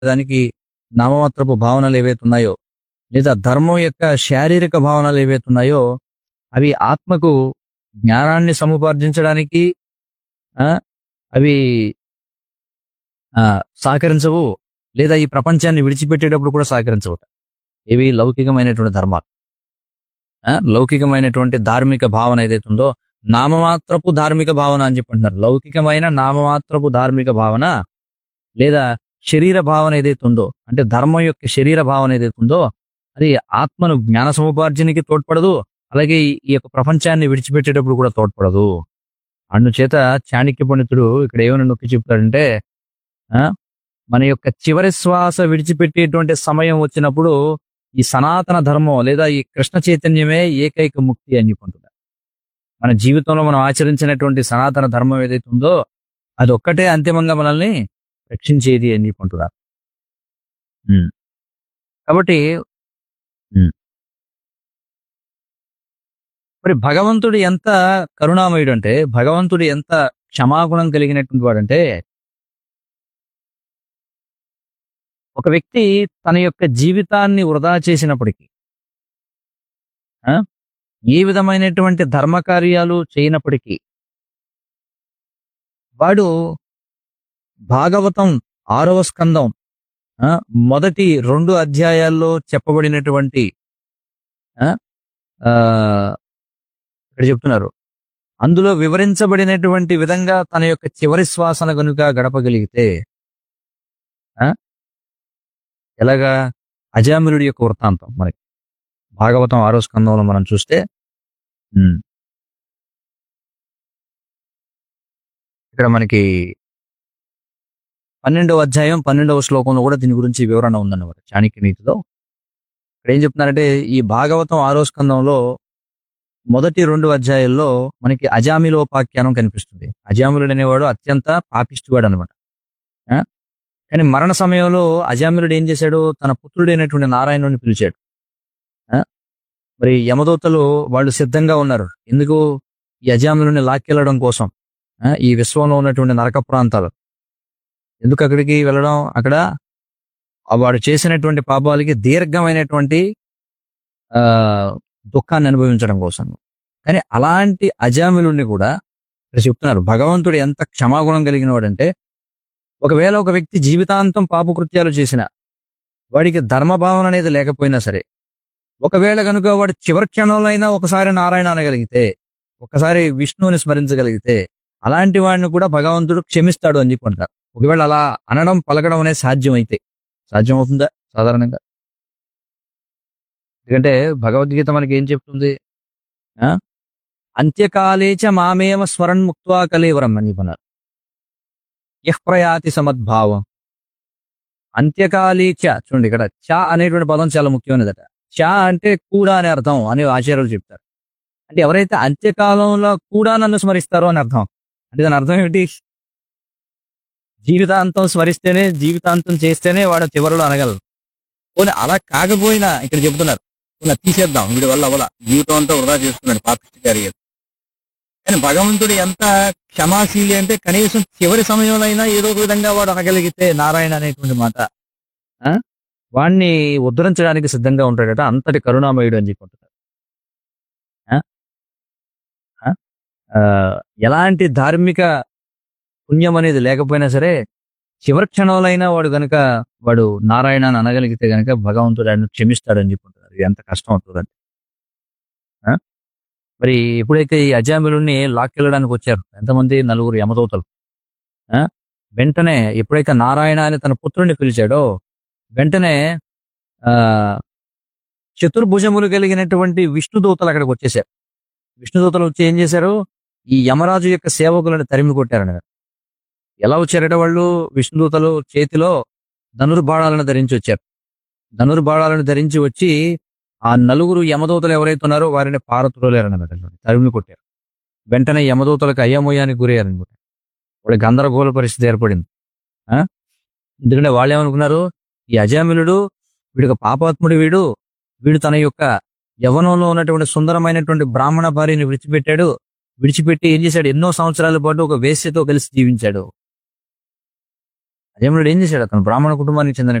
దానికి నామమాత్రపు భావనలు ఏవైతే ఉన్నాయో లేదా ధర్మం యొక్క శారీరక భావనలు ఏవైతే ఉన్నాయో అవి ఆత్మకు జ్ఞానాన్ని సముపార్జించడానికి ఆ, అవి ఆ, సహకరించవు లేదా ఈ ప్రపంచాన్ని విడిచిపెట్టేటప్పుడు కూడా సహకరించవు ఇవి లౌకికమైనటువంటి ధర్మాలు ఆ, లౌకికమైనటువంటి ధార్మిక భావన ఏదైతే ఉందో నామమాత్రపు ధార్మిక భావన అని చెప్పంటున్నారు లౌకికమైన నామమాత్రపు ధార్మిక భావన లేదా శరీర భావన ఏదైతే ఉందో అంటే ధర్మం యొక్క శరీర భావన ఏదైతే ఉందో అది ఆత్మను జ్ఞాన సముపార్జనకి తోడ్పడదు అలాగే ఈ- ఈ యొక్క ప్రపంచాన్ని విడిచిపెట్టేటప్పుడు కూడా తోడ్పడదు అందుచేత చాణక్య పండితుడు ఇక్కడ ఏమైనా నొక్కి చెప్తాడంటే ఆ, మన యొక్క చివరి శ్వాస విడిచిపెట్టేటువంటి సమయం వచ్చినప్పుడు ఈ సనాతన ధర్మం లేదా ఈ కృష్ణ చైతన్యమే ఏకైక ముక్తి అని చెప్పుకుంటున్నారు మన జీవితంలో మనం ఆచరించినటువంటి సనాతన ధర్మం ఏదైతే ఉందో అది ఒక్కటే అంతిమంగా మనల్ని రక్షించేది అని చెప్పుకుంటున్నారు ఉమ్. కాబట్టి ఉమ్. మరి భగవంతుడు ఎంత కరుణామయుడు అంటే భగవంతుడు ఎంత క్షమాగుణం కలిగినటువంటి వాడంటే ఒక వ్యక్తి తన యొక్క జీవితాన్ని వృధా చేసినప్పటికీ ఆ, ఏ విధమైనటువంటి ధర్మ కార్యాలు చేయనప్పటికీ వాడు భాగవతం ఆరవ స్కందం ఆ, మొదటి రెండు అధ్యాయాల్లో చెప్పబడినటువంటి ఆ, ఆ, ఇక్కడ చెప్తున్నారు అందులో వివరించబడినటువంటి విధంగా తన యొక్క చివరి శ్వాసన గనుక గడపగలిగితే ఆ, ఎలాగా అజామిలుడి యొక్క వృత్తాంతం మనకి భాగవతం ఆరో స్కందంలో మనం చూస్తే ఉమ్, ఇక్కడ మనకి పన్నెండవ అధ్యాయం పన్నెండవ శ్లోకంలో కూడా దీని గురించి వివరణ ఉందన్నమాట చాణక్య నీతిలో ఇక్కడ ఏం చెప్తున్నారంటే ఈ భాగవతం ఆరో స్కందంలో మొదటి రెండు అధ్యాయాల్లో మనకి అజామిలోపాఖ్యానం కనిపిస్తుంది అజామిలుడు అనేవాడు అత్యంత పాపిష్టివాడు అనమాట కానీ మరణ సమయంలో అజామిలుడు ఏం చేశాడు తన పుత్రుడైనటువంటి నారాయణుని పిలిచాడు ఆ? మరి యమదూతలు వాళ్ళు సిద్ధంగా ఉన్నారు ఎందుకు ఈ అజామిలుని లాక్కెళ్ళడం కోసం ఆ? ఈ విశ్వంలో ఉన్నటువంటి నరక ప్రాంతాలు ఎందుకు అక్కడికి వెళ్ళడం అక్కడ ఆ వాడు చేసినటువంటి పాపాలకి దీర్ఘమైనటువంటి ఆ దుఃఖాన్ని అనుభవించడం కోసం కానీ అలాంటి అజామిలుడిని కూడా ఇక్కడ చెప్తున్నారు భగవంతుడు ఎంత క్షమాగుణం కలిగిన వాడంటే ఒకవేళ ఒక వ్యక్తి జీవితాంతం పాపకృత్యాలు చేసిన వాడికి ధర్మభావన అనేది లేకపోయినా సరే ఒకవేళ కనుక వాడు చివరి క్షణంలో అయినా ఒకసారి నారాయణ అనగలిగితే ఒకసారి విష్ణువుని స్మరించగలిగితే అలాంటి వాడిని కూడా భగవంతుడు క్షమిస్తాడు అని చెప్పి అంటారు ఒకవేళ అలా అనడం పలకడం అనేది సాధ్యం అయితే సాధ్యం అవుతుందా సాధారణంగా ఎందుకంటే భగవద్గీత మనకి ఏం చెప్తుంది ఆ? అంత్యకాలేచ మామేమ స్మరణ్ ముక్త్వా కలేవరం అని చెప్పన్నారు యః ప్రయాతి సమద్భావం అంత్యకాలేచ చూడండి ఇక్కడ చ అనేటువంటి పదం చాలా ముఖ్యమైనదట చ అంటే కూడా అనే అర్థం అని ఆచార్యులు చెప్తారు అంటే ఎవరైతే అంత్యకాలంలో కూడా నన్ను స్మరిస్తారో అని అర్థం అంటే దాని అర్థం ఏమిటి జీవితాంతం స్మరిస్తేనే జీవితాంతం చేస్తేనే వాడు చివరిలో అనగలరు పోనీ అలా కాకపోయినా ఇక్కడ చెబుతున్నారు పోనీ అది తీసేద్దాం వీడి వల్ల అవ్వాల జీవితం అంతా వృధా చేస్తున్నాడు పాపిష్టి కార్యాలు కానీ భగవంతుడు ఎంత క్షమాశీలి అంటే కనీసం చివరి సమయంలో అయినా ఏదో ఒక విధంగా వాడు అనగలిగితే నారాయణ అనేటువంటి మాట ఆ? వాణ్ణి ఉద్ధరించడానికి సిద్ధంగా ఉంటాడట అంతటి కరుణామయుడు అని చెప్పుకుంటున్నారు ఆ? ఆ? ఆ, ఎలాంటి ధార్మిక పుణ్యం అనేది లేకపోయినా సరే చివరి క్షణంలో వాడు గనుక వాడు నారాయణ అని అనగలిగితే గనక భగవంతుడు ఆయన క్షమిస్తాడని చెప్పుకుంటున్నారు ఇది ఎంత కష్టం అవుతుందండి ఆ? మరి ఎప్పుడైతే ఈ అజామిలుని లాక్కెళ్ళడానికి వచ్చారు ఎంతమంది నలుగురు యమదూతలు ఆ? వెంటనే ఎప్పుడైతే నారాయణ అని తన పుత్రుడిని పిలిచాడో వెంటనే ఆ చతుర్భుజములు కలిగినటువంటి విష్ణుదూతలు అక్కడికి వచ్చేసారు విష్ణుదూతలు వచ్చి ఏం చేశారు ఈ యమరాజు యొక్క సేవకులను తరిమి కొట్టారని ఎలా వచ్చారట వాళ్ళు విష్ణుదూతలు చేతిలో ధనుర్బాణాలను ధరించి వచ్చారు ధనుర్బాణాలను ధరించి వచ్చి ఆ నలుగురు యమదూతలు ఎవరైతే ఉన్నారో వారిని పారతులేరన్నమాట తరిమి కొట్టారు వెంటనే యమదూతలకు అయ్యమోయానికి గురయ్యారనమాట వాళ్ళ గందరగోళ పరిస్థితి ఏర్పడింది ఆ? ఎందుకంటే వాళ్ళు ఏమనుకున్నారు ఈ అజామిలుడు వీడికి పాపాత్ముడు వీడు వీడు తన యొక్క యవనంలో ఉన్నటువంటి సుందరమైనటువంటి బ్రాహ్మణ భార్యని విడిచిపెట్టాడు విడిచిపెట్టి ఏం చేశాడు ఎన్నో సంవత్సరాల పాటు ఒక వేశ్యతో కలిసి జీవించాడు అజయమునుడు ఏం చేశాడు అతను బ్రాహ్మణ కుటుంబానికి చెందిన